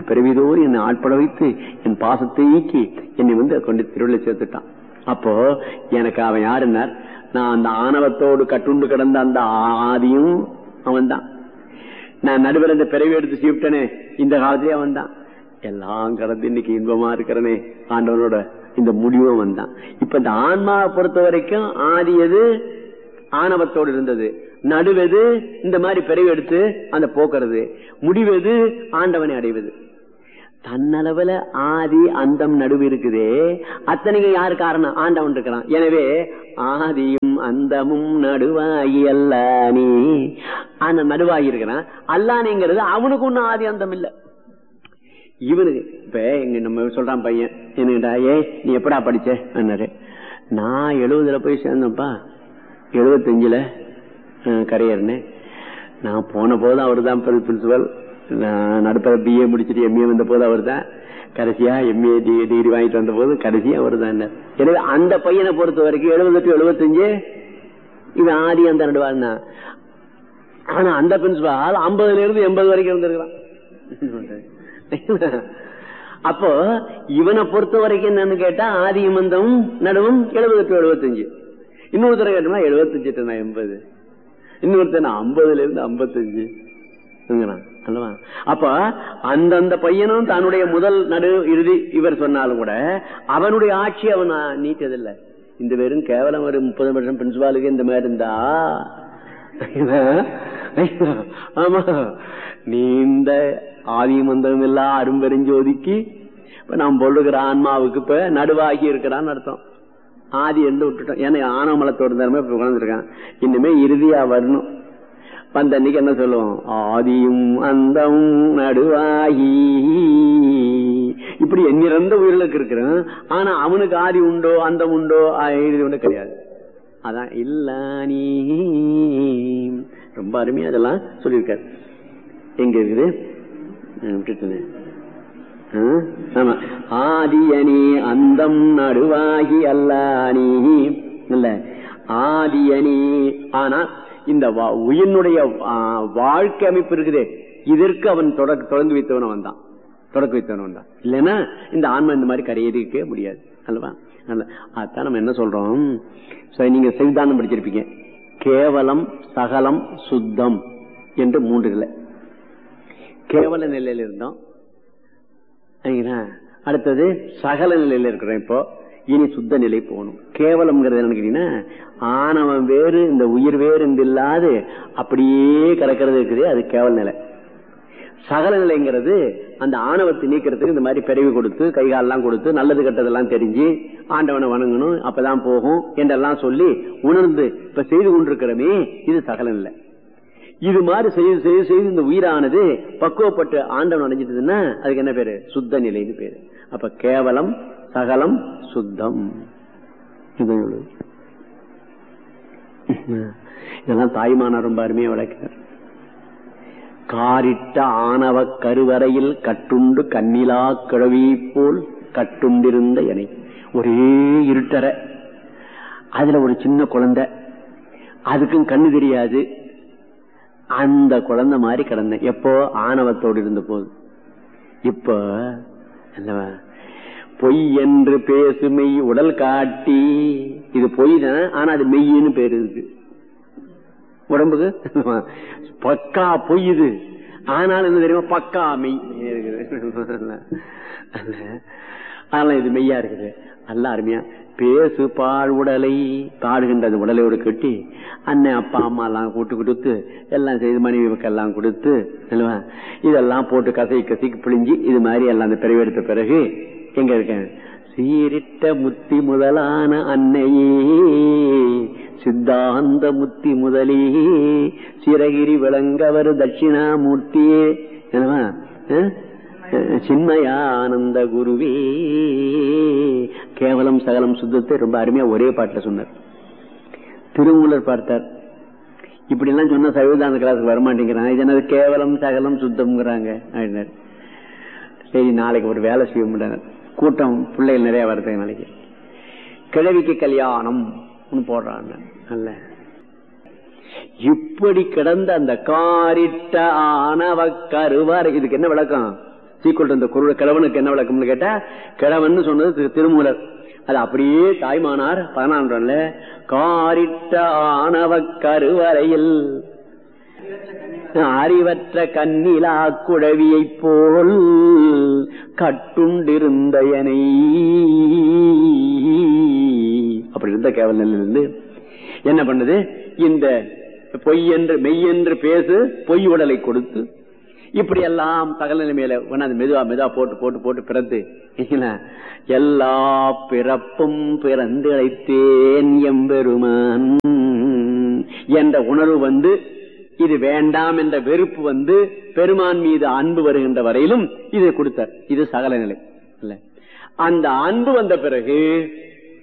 பிறவிதோடு என்னை ஆட்பட வைத்து என் பாசத்தை நீக்கி என்னை வந்து கொண்டு திருவிழா சேர்த்துட்டான் அப்போ எனக்கு அவன் யாருன்னார் நான் அந்த ஆணவத்தோடு கட்டுண்டு கிடந்த அந்த ஆதியும் அவன் தான் நான் நடுவில் இந்த பிறவி எடுத்து சீவிட்டனே இந்த காலத்திலே அவன் தான் எல்லாம் கடந்து இன்னைக்கு இன்பமா இருக்கிறனே ஆண்டவனோட இந்த முடிவும் வந்தான் இப்ப இந்த ஆன்மாவை பொறுத்த வரைக்கும் ஆதி எது ஆணவத்தோடு இருந்தது நடுவது இந்த மாதிரி பிறவி எடுத்து அந்த போக்குறது முடிவது ஆண்டவனை அடைவது தன்னளவுல ஆதி அந்தம் நடுவு இருக்குதே அத்தனைக்கு யாரு காரணம் ஆண்டவன் இருக்கிறான் எனவே ஆதியும் அந்தமும் நடுவாகி அல்லானி அந்த நடுவாகி இருக்கிறான் அல்லானிங்கிறது அவனுக்கு ஒன்னும் ஆதி அந்தம் இல்ல இவனுக்கு இப்ப எங்க நம்ம சொல்றான் பையன் என்னடா ஏ நீ எப்படா படிச்ச நான் எழுபதுல போய் சேர்ந்தப்பா எழுபத்தஞ்சுல கரையர்னு நான் போன போது அவர் தான் பிரின்சிபல் நான் நடுப்ப பிஏ முடிச்சுட்டு எம்ஏ வந்த போது அவர் தான் கடைசியா எம்ஏ டிகிரி வாங்கிட்டு வந்த போது கடைசியா அவர் தான் எனவே அந்த பையனை பொறுத்த வரைக்கும் எழுபது டு எழுபத்தஞ்சு இது ஆதி அந்த நடுவாள் தான் ஆனா அந்த பிரின்சிபால் ஐம்பதுல இருந்து எண்பது வரைக்கும் இருந்திருக்கிறான் அப்போ இவனை பொறுத்த வரைக்கும் என்னன்னு கேட்டா ஆதி மந்தம் நடுவும் எழுபது டு எழுபத்தஞ்சு இன்னொருத்தர கேட்டோம்னா எழுபத்தஞ்சு டு எண்பது இன்னொருத்தர் ஐம்பதுல இருந்து ஐம்பத்தஞ்சு அல்லவா அப்ப அந்தந்த பையனும் தன்னுடைய முதல் நடு இறுதி இவர் சொன்னாலும் கூட அவனுடைய ஆட்சி அவன் நீட்டதில்லை இந்த வெறும் கேவலம் ஒரு முப்பது வருஷம் பிரின்சிபாலுக்கு இந்த மாதிரி இருந்தா ஆமா நீண்ட ஆதிமந்தம் இல்லா அரும்பெருஞ்சோதிக்கு இப்ப நாம் பொருளுகிற ஆன்மாவுக்கு இப்ப நடுவாகி இருக்கிறான்னு அர்த்தம் ஆதி எந்த விட்டுட்டோம் ஏன்னா ஆனமலத்தோட தரமே இப்ப உணர்ந்துருக்கான் இன்னுமே இறுதியா வரணும் வந்த அன்னைக்கு என்ன சொல்லுவோம் ஆதியும் அந்தம் நடுவாகி இப்படி எண்ணிறந்த உயிர்களுக்கு இருக்கிறான் ஆனா அவனுக்கு ஆதி உண்டோ அந்தம் உண்டோ இது ஒன்று கிடையாது அதான் இல்ல நீ ரொம்ப அருமையா அதெல்லாம் சொல்லியிருக்காரு எங்க இருக்குது விட்டுட்டேன் ஆமா ஆதியனி அந்தம் நடுவாகி அல்லானி இல்ல ஆதியனி ஆனா இந்த உயிரினுடைய வாழ்க்கை அமைப்பு இருக்குதே இதற்கு அவன் தொடர்ந்து வைத்தவன் வந்தான் தொடக்க வைத்தவன் வந்தான் இல்லைன்னா இந்த ஆன்மா இந்த மாதிரி கரையேறிக்க முடியாது அல்லவா அதான் நம்ம என்ன சொல்றோம் நீங்க செய்தானம் படிச்சிருப்பீங்க கேவலம் சகலம் சுத்தம் என்று மூன்று நிலை கேவல நிலையில இருந்தோம் அடுத்தது சகல நிலையில இருக்கிறோம் இப்போ இனி சுத்த நிலை போகணும் கேவலம்ங்கிறது என்ன கேட்டீங்கன்னா ஆணவம் வேறு இந்த உயிர் வேறு இல்லாது அப்படியே கிடக்கிறது இருக்குது அது கேவல நிலை சகல நிலைங்கிறது அந்த ஆணவத்தை நீக்கிறதுக்கு இந்த மாதிரி பிறவி கொடுத்து கைகாலெல்லாம் கொடுத்து நல்லது கெட்டதெல்லாம் தெரிஞ்சு ஆண்டவனை வணங்கணும் அப்பதான் போகும் என்றெல்லாம் சொல்லி உணர்ந்து இப்ப செய்து கொண்டிருக்கிறோமே இது சகல நிலை இது மாதிரி செய்து செய்து செய்து இந்த உயிரானது பக்குவப்பட்டு ஆண்டவன் அடைஞ்சிட்டதுன்னா அதுக்கு என்ன பேரு சுத்த நிலைன்னு பேரு அப்ப கேவலம் சகலம் சுத்தம் இதெல்லாம் தாய்மானார் ரொம்ப அருமையா விளக்கிறார் காரிட்ட ஆணவ கருவறையில் கட்டுண்டு கண்ணிலா கிழவி போல் கட்டுண்டிருந்த எனை ஒரே இருட்டற அதுல ஒரு சின்ன குழந்தை அதுக்கும் கண்ணு தெரியாது அந்த குழந்தை மாதிரி கிடந்தேன் எப்போ ஆணவத்தோடு இருந்த போது இப்ப பொய் என்று பேசுமை உடல் காட்டி இது பொய் தான் ஆனா அது மெய்யின்னு பேரு இருக்கு உடம்புக்கு பக்கா பொய் இது ஆனால் என்ன தெரியுமா பக்கா மெய் இருக்குது அதனால இது மெய்யா இருக்குது நல்ல அருமையா பேசு பால் உடலை பாடுகின்றது உடலையோடு கட்டி அண்ணன் அப்பா அம்மா எல்லாம் கூட்டு கொடுத்து எல்லாம் செய்து மனைவிக்கெல்லாம் கொடுத்து இதெல்லாம் போட்டு கசை கசைக்கு பிழிஞ்சு இது மாதிரி எல்லாம் அந்த பிறகு எடுத்த பிறகு எங்க இருக்கேன் சீரிட்ட முத்தி முதலான அன்னையே சித்தாந்த முத்தி முதலே சிறகிரி விளங்கவர் தட்சிணாமூர்த்தியே என்னவா சின்மயானந்த குருவே கேவலம் சகலம் சுத்தத்தை ரொம்ப அருமையா ஒரே பாட்டுல சொன்னார் திருமூலர் பார்த்தார் இப்படி எல்லாம் சொன்னா சைவதாந்த கிளாஸுக்கு வரமாட்டேங்கிறான் இது என்னது கேவலம் சகலம் சுத்தம்ங்கிறாங்க அப்படின்னாரு சரி நாளைக்கு ஒரு வேலை செய்ய முடியாது கூட்டம் பிள்ளைகள் நிறைய வருது நாளைக்கு கிழவிக்கு கல்யாணம் போடுறான் அல்ல இப்படி கிடந்த அந்த காரிட்ட ஆணவ கருவார் இதுக்கு என்ன விளக்கம் சீக்குள் இந்த குரு கிழவனுக்கு என்ன விளக்கம்னு கேட்டா கிழவன் சொன்னது திரு- திருமூலர் அது அப்படியே தாய்மானார் பதினான்குல காரிட்ட ஆணவ கருவறையில் அறிவற்ற கண்ணிலா குழவியைப் போல் கட்டுண்டிருந்தயனை அப்படி இருந்த கேவல் நிலையிலிருந்து என்ன பண்ணுது இந்த பொய் என்று மெய் என்று பேசு பொய் உடலை கொடுத்து இப்படி எல்லாம் சகல நிலைமையில கொண்டாந்து மெதுவா மெதுவா போட்டு போட்டு போட்டு பிறந்து என்ன, எல்லா பிறப்பும் பிறந்து அழைத்தேன் எம்பெருமான் என்ற உணர்வு வந்து இது வேண்டாம் என்ற வெறுப்பு வந்து பெருமான் மீது அன்பு வருகின்ற வரையிலும் இதை கொடுத்தார் இது சகல நிலை இல்ல அந்த அன்பு வந்த பிறகு